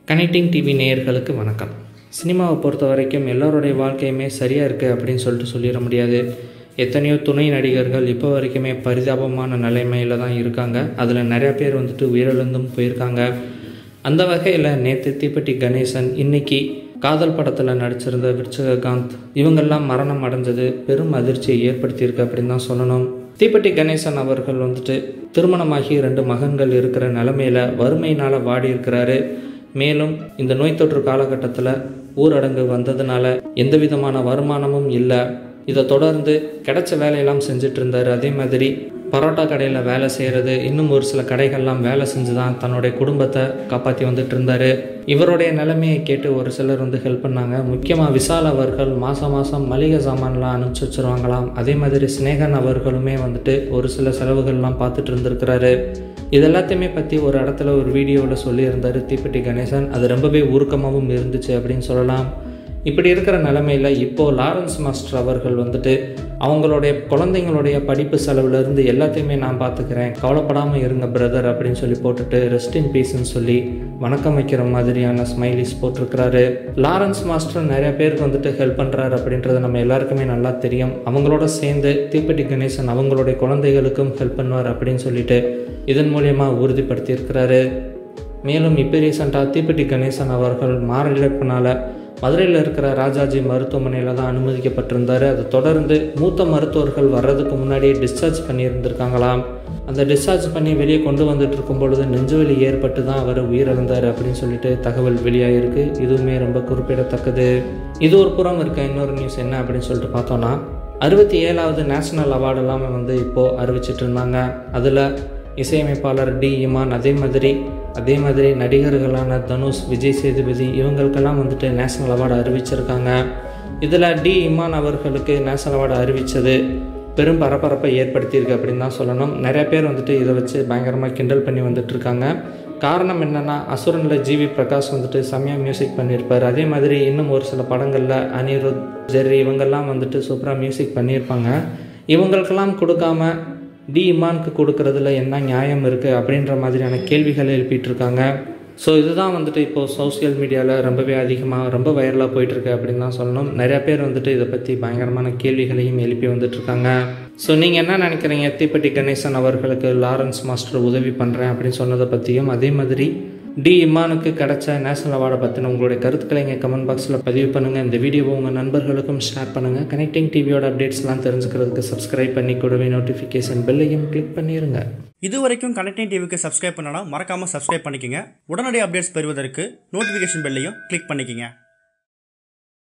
connecting TV நேயர்களுக்கு வணக்கம் சினிமாவை பொறுத்த வரைக்கும் எல்லோருடைய வாழ்க்கையுமே சரியாக இருக்குது அப்படின்னு சொல்லிட்டு சொல்லிட முடியாது எத்தனையோ துணை நடிகர்கள் இப்போ வரைக்குமே பரிதாபமான நிலைமையில் தான் இருக்காங்க அதில் நிறையா பேர் வந்துட்டு உயிரிழந்தும் போயிருக்காங்க அந்த வகையில் நேற்று தீப்பெட்டி கணேசன் இன்னைக்கு காதல் படத்தில் நடிச்சிருந்த விருச்சகாந்த் இவங்கெல்லாம் மரணம் அடைஞ்சது பெரும் அதிர்ச்சியை ஏற்படுத்தியிருக்கு அப்படின்னு தான் சொல்லணும் தீப்பெட்டி கணேசன் அவர்கள் வந்துட்டு திருமணமாகி ரெண்டு மகன்கள் இருக்கிற நிலமையில வறுமையினால் வாடி இருக்கிறாரு மேலும் இந்த நோய் தொற்று காலகட்டத்தில் ஊரடங்கு வந்ததுனால எந்த விதமான வருமானமும் இல்லை இதை தொடர்ந்து கிடைச்ச வேலையெல்லாம் செஞ்சுட்டு இருந்தார் அதே மாதிரி பரோட்டா கடையில் வேலை செய்கிறது இன்னும் ஒரு சில கடைகள்லாம் வேலை செஞ்சு தான் தன்னுடைய குடும்பத்தை காப்பாற்றி வந்துட்டு இருந்தார் இவருடைய நிலைமையை கேட்டு ஒரு சிலர் வந்து ஹெல்ப் பண்ணாங்க முக்கியமாக விஷால் அவர்கள் மாதம் மாதம் மளிகை சாமான்லாம் அனுப்பிச்சி வச்சுருவாங்களாம் அதே மாதிரி ஸ்னேகன் அவர்களுமே வந்துட்டு ஒரு சில செலவுகள்லாம் பார்த்துட்டு இருந்திருக்கிறாரு இது எல்லாத்தையுமே பற்றி ஒரு இடத்துல ஒரு வீடியோவில் சொல்லியிருந்தார் தீப்பெட்டி கணேசன் அது ரொம்பவே உருக்கமாகவும் இருந்துச்சு அப்படின்னு சொல்லலாம் இப்படி இருக்கிற நிலமையில் இப்போது லாரன்ஸ் மாஸ்டர் அவர்கள் வந்துட்டு அவங்களுடைய குழந்தைங்களுடைய படிப்பு செலவுலேருந்து எல்லாத்தையுமே நான் பார்த்துக்கிறேன் கவலைப்படாமல் இருங்க பிரதர் அப்படின்னு சொல்லி போட்டுட்டு ரெஸ்ட் இன் பீஸ்ன்னு சொல்லி வணக்கம் வைக்கிற மாதிரியான ஸ்மைலிஸ் போட்டிருக்கிறாரு லாரன்ஸ் மாஸ்டர் நிறைய பேருக்கு வந்துட்டு ஹெல்ப் பண்ணுறாரு அப்படின்றது நம்ம எல்லாருக்குமே நல்லா தெரியும் அவங்களோட சேர்ந்து தீப்பெட்டி கணேசன் அவங்களுடைய குழந்தைகளுக்கும் ஹெல்ப் பண்ணுவார் அப்படின்னு சொல்லிட்டு இதன் மூலியமாக உறுதிப்படுத்தியிருக்கிறாரு மேலும் இப்போ ரீசெண்டாக தீப்பெட்டி கணேசன் அவர்கள் மாரடைப்பினால் மதுரையில் இருக்கிற ராஜாஜி மருத்துவமனையில் தான் அனுமதிக்கப்பட்டிருந்தார் அதை தொடர்ந்து மூத்த மருத்துவர்கள் வர்றதுக்கு முன்னாடியே டிஸ்சார்ஜ் பண்ணியிருந்திருக்காங்களாம் அந்த டிஸ்சார்ஜ் பண்ணி வெளியே கொண்டு வந்துட்டு இருக்கும் பொழுது நெஞ்சுவலி ஏற்பட்டு தான் அவர் உயிரிழந்தார் அப்படின்னு சொல்லிட்டு தகவல் வெளியாகிருக்கு இதுவுமே ரொம்ப குறிப்பிடத்தக்கது இது ஒரு புறம் இருக்க இன்னொரு நியூஸ் என்ன அப்படின்னு சொல்லிட்டு பார்த்தோன்னா அறுபத்தி ஏழாவது நேஷனல் அவார்டு எல்லாமே வந்து இப்போது அறிவிச்சிட்டு இருந்தாங்க அதில் இசையமைப்பாளர் டி இமான் அதே மாதிரி அதே மாதிரி நடிகர்களான தனுஷ் விஜய் சேதுபதி இவங்களுக்கெல்லாம் வந்துட்டு நேஷனல் அவார்டு அறிவிச்சிருக்காங்க இதில் டி இமான் அவர்களுக்கு நேஷனல் அவார்டு அறிவித்தது பெரும் பரபரப்பை ஏற்படுத்தியிருக்கு அப்படின்னு தான் சொல்லணும் நிறைய பேர் வந்துட்டு இதை வச்சு பயங்கரமாக கிண்டல் பண்ணி வந்துட்டுருக்காங்க காரணம் என்னென்னா அசுரனில் ஜிவி பிரகாஷ் வந்துட்டு செம்மையாக மியூசிக் பண்ணியிருப்பார் அதே மாதிரி இன்னும் ஒரு சில படங்களில் அனிருத் ஜெர்ரி இவங்கெல்லாம் வந்துட்டு சூப்பராக மியூசிக் பண்ணியிருப்பாங்க இவங்களுக்கெல்லாம் கொடுக்காம டி இமானுக்கு கொடுக்கறதுல என்ன நியாயம் இருக்குது அப்படின்ற மாதிரியான கேள்விகளை எழுப்பிட்டு இருக்காங்க ஸோ இதுதான் வந்துட்டு இப்போது சோசியல் மீடியாவில் ரொம்பவே அதிகமாக ரொம்ப வைரலாக போயிட்டுருக்கு அப்படின்னு தான் சொல்லணும் நிறையா பேர் வந்துட்டு இதை பற்றி பயங்கரமான கேள்விகளையும் எழுப்பி வந்துட்டுருக்காங்க ஸோ நீங்கள் என்ன நினைக்கிறீங்க தீப்பெட்டி கணேசன் அவர்களுக்கு லாரன்ஸ் மாஸ்டர் உதவி பண்ணுறேன் அப்படின்னு சொன்னதை பற்றியும் அதே மாதிரி டி இமானுக்கு கிடைச்ச நேஷனல் அவார்டை பற்றின உங்களுடைய கருத்துக்களை எங்கள் கமெண்ட் பாக்ஸில் பதிவு பண்ணுங்கள் இந்த வீடியோவை உங்கள் நண்பர்களுக்கும் ஷேர் பண்ணுங்கள் கனெக்டிங் டிவியோட அப்டேட்ஸ்லாம் தெரிஞ்சுக்கிறதுக்கு சப்ஸ்கிரைப் பண்ணி கூடவே நோட்டிஃபிகேஷன் பெல்லையும் கிளிக் பண்ணிடுங்க இது வரைக்கும் கனெக்டிங் டிவிக்கு சப்ஸ்கிரைப் பண்ணனா மறக்காமல் சப்ஸ்கிரைப் பண்ணிக்கங்க உடனடி அப்டேட்ஸ் பெறுவதற்கு நோட்டிஃபிகேஷன் பெல்லையும் கிளிக் பண்ணிக்கங்க